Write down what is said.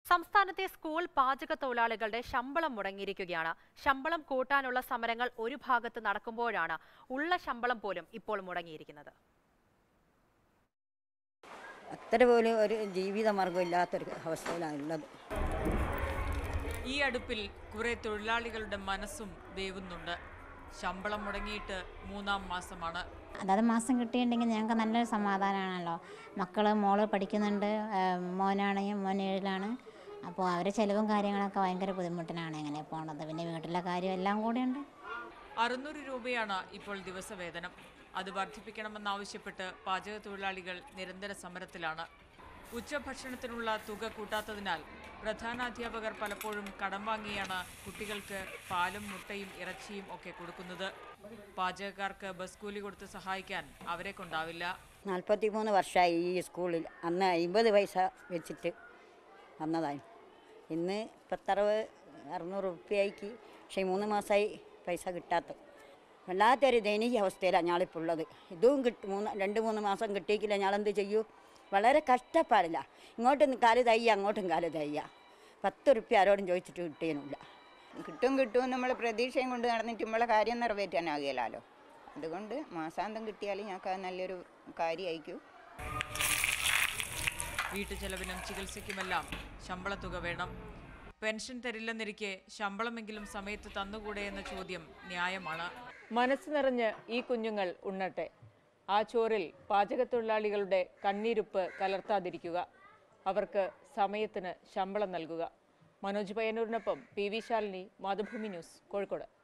സംസ്ഥാനത്തെ സ്കൂൾ പാചക തൊഴിലാളികളുടെ ശമ്പളം മുടങ്ങിയിരിക്കുകയാണ് ശമ്പളം കൂട്ടാനുള്ള സമരങ്ങൾ ഒരു ഭാഗത്ത് നടക്കുമ്പോഴാണ് ഉള്ള ശമ്പളം പോലും ഇപ്പോൾ മുടങ്ങിയിരിക്കുന്നത് അത്ര പോലും ഒരു ജീവിതമാർഗം ഇല്ലാത്തൊരു അവസ്ഥയിലാണ് ഉള്ളത് ഈ അടുപ്പിൽ കുറെ തൊഴിലാളികളുടെ മനസ്സും വേവുന്നുണ്ട് ശമ്പളം മുടങ്ങിയിട്ട് മൂന്നാം മാസമാണ് അതായത് മാസം കിട്ടിയിട്ടുണ്ടെങ്കിൽ ഞങ്ങൾക്ക് നല്ലൊരു സമാധാനമാണല്ലോ മക്കൾ മോള് പഠിക്കുന്നുണ്ട് ഏഹ് മോനാണെങ്കിൽ മോൻ ഏഴിലാണ് അപ്പോൾ അവരെ ചിലവും കാര്യങ്ങളൊക്കെ ഭയങ്കര ബുദ്ധിമുട്ടിലാണ് എങ്ങനെ പോണത് പിന്നെ വീട്ടിലെ കാര്യം എല്ലാം കൂടെയുണ്ട് അറുന്നൂറ് രൂപയാണ് ഇപ്പോൾ ദിവസവേതനം അത് വർദ്ധിപ്പിക്കണമെന്നാവശ്യപ്പെട്ട് പാചക തൊഴിലാളികൾ നിരന്തര സമരത്തിലാണ് ഉച്ചഭക്ഷണത്തിനുള്ള തുക കൂട്ടാത്തതിനാൽ പ്രധാനാധ്യാപകർ പലപ്പോഴും കടം വാങ്ങിയാണ് കുട്ടികൾക്ക് പാലും മുട്ടയും ഇറച്ചിയും ഒക്കെ കൊടുക്കുന്നത് പാചകക്കാർക്ക് ബസ് കൂലി കൊടുത്ത് സഹായിക്കാൻ അവരെ കൊണ്ടാവില്ല നാൽപ്പത്തി മൂന്ന് വർഷമായി ഈ സ്കൂളിൽ അന്ന് അമ്പത് പൈസ വെച്ചിട്ട് വന്നതാണ് ഇന്ന് പത്തറുപത് അറുന്നൂറ് റുപ്യയ്ക്ക് പക്ഷേ മൂന്ന് മാസമായി പൈസ കിട്ടാത്ത വല്ലാത്തൊരു ദയനീയ അവസ്ഥയിലാണ് ഞാളിപ്പോൾ ഉള്ളത് ഇതും കിട്ടും മൂന്ന് രണ്ട് മൂന്ന് മാസം കിട്ടിയിക്കില്ല ഞാളെന്ത് ചെയ്യൂ വളരെ കഷ്ടപ്പാടില്ല ഇങ്ങോട്ടും കാല് തയ്യ അങ്ങോട്ടും കാല് തയ്യ പത്ത് റുപ്യ ആരോടും ചോദിച്ചിട്ട് കിട്ടിയതിനില്ല കിട്ടും കിട്ടും നമ്മൾ പ്രതീക്ഷയും കൊണ്ട് നടന്നിട്ട് നമ്മളെ കാര്യം നിറവേറ്റാനാകില്ലല്ലോ അതുകൊണ്ട് മാസാന്തം കിട്ടിയാൽ ഞങ്ങൾക്ക് അത് നല്ലൊരു കാര്യമായിരിക്കും വീട്ടുചെലവിനും ചികിത്സയ്ക്കുമെല്ലാം ശമ്പളത്തുക വേണം പെൻഷൻ തരില്ലെന്നിരിക്കെ ശമ്പളമെങ്കിലും സമയത്ത് തന്നുകൂടെ എന്ന ചോദ്യം ന്യായമാണ് മനസ്സ് നിറഞ്ഞ് ഈ കുഞ്ഞുങ്ങൾ ഉണ്ണട്ടെ ആ ചോറിൽ പാചകത്തൊഴിലാളികളുടെ കണ്ണീരുപ്പ് കലർത്താതിരിക്കുക അവർക്ക് സമയത്തിന് ശമ്പളം നൽകുക മനോജ് പയ്യന്നൂരിനൊപ്പം P V Shalini Mathrubhumi news Kozhikode